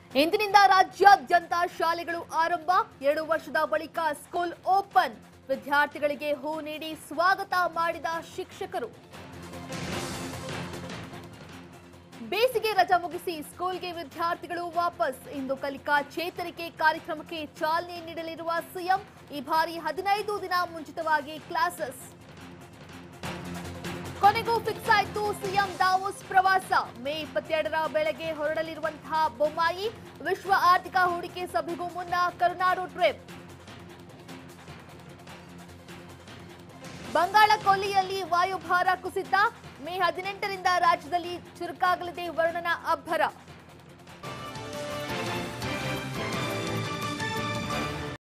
ಇಂದಿನಿಂದ ರಾಜ್ಯಾದ್ಯಂತ ಶಾಲೆಗಳು ಆರಂಭ ಎರಡು ವರ್ಷದ ಬಳಿಕ ಸ್ಕೂಲ್ ಓಪನ್ ವಿದ್ಯಾರ್ಥಿಗಳಿಗೆ ಹೂ ನೀಡಿ ಸ್ವಾಗತ ಮಾಡಿದ ಶಿಕ್ಷಕರು ಬೇಸಿಗೆ ರಜಾ ಮುಗಿಸಿ ಸ್ಕೂಲ್ಗೆ ವಿದ್ಯಾರ್ಥಿಗಳು ವಾಪಸ್ ಇಂದು ಕಲಿಕಾ ಚೇತರಿಕೆ ಕಾರ್ಯಕ್ರಮಕ್ಕೆ ಚಾಲನೆ ನೀಡಲಿರುವ ಸಿಎಂ ಈ ಬಾರಿ ಹದಿನೈದು ದಿನ ಮುಂಚಿತವಾಗಿ ಕ್ಲಾಸಸ್ ಕೊನೆಗೂ ಫಿಕ್ಸ್ ಆಯ್ತು ಸಿಎಂ ದಾವೋಸ್ ಪ್ರವಾಸ ಮೇ ಇಪ್ಪತ್ತೆರಡರ ಬೆಳಗ್ಗೆ ಹೊರಡಲಿರುವಂತಹ ಬೊಮ್ಮಾಯಿ ವಿಶ್ವ ಆರ್ಥಿಕ ಹೂಡಿಕೆ ಸಭೆಗೂ ಮುನ್ನ ಕರುನಾಡು ಟ್ರಿಪ್ ಬಂಗಾಳ ಕೊಲ್ಲಿಯಲ್ಲಿ ವಾಯುಭಾರ ಕುಸಿತ ಮೇ ಹದಿನೆಂಟರಿಂದ ರಾಜ್ಯದಲ್ಲಿ ಚುರುಕಾಗಲಿದೆ ವರ್ಣನ ಅಬ್ಬರ